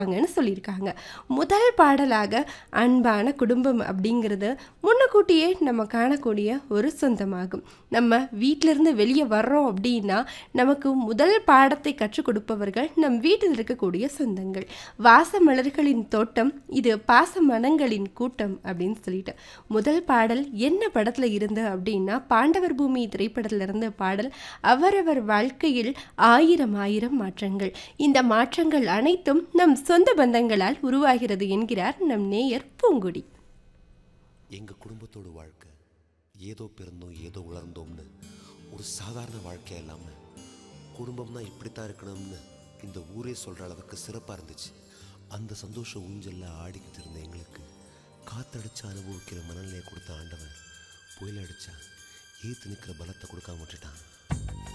ங்கன்னு சொல்லியிருக்காங்க முதல் பாடலாக அன்பான குடும்பம் அப்படிங்கிறது முன்னக்கூட்டியே நம்ம காணக்கூடிய ஒரு சொந்தமாகும் நம்ம வீட்டிலிருந்து வெளியே வர்றோம் அப்படின்னா நமக்கு முதல் பாடத்தை கற்றுக் கொடுப்பவர்கள் நம் வீட்டில் இருக்கக்கூடிய சொந்தங்கள் வாச மலர்களின் தோட்டம் இது பாச மனங்களின் கூட்டம் அப்படின்னு சொல்லிட்டு முதல் பாடல் என்ன படத்தில் இருந்து அப்படின்னா பாண்டவர் பூமி திரைப்படத்தில் இருந்த பாடல் அவரவர் வாழ்க்கையில் ஆயிரம் ஆயிரம் மாற்றங்கள் இந்த மாற்றங்கள் அனைத்தும் நம் சொந்த பந்தங்களால் உருவாகிறது என்கிறார் நம் நேயர் பூங்குடி எங்கள் குடும்பத்தோட வாழ்க்கை ஏதோ பிறந்தோம் ஏதோ வளர்ந்தோம்னு ஒரு சாதாரண வாழ்க்கை இல்லாமல் குடும்பம்னா இப்படித்தான் இருக்கணும்னு இந்த ஊரே சொல்கிற அளவுக்கு சிறப்பாக இருந்துச்சு அந்த சந்தோஷ ஊஞ்சல்ல ஆடிக்கிட்டு இருந்த எங்களுக்கு காத்தடிச்சு அனுபவிக்கிற மனநிலையை கொடுத்த ஆண்டவன் புயல் அடிச்சா ஏத்து நிற்கிற பலத்தை கொடுக்காம விட்டுட்டான்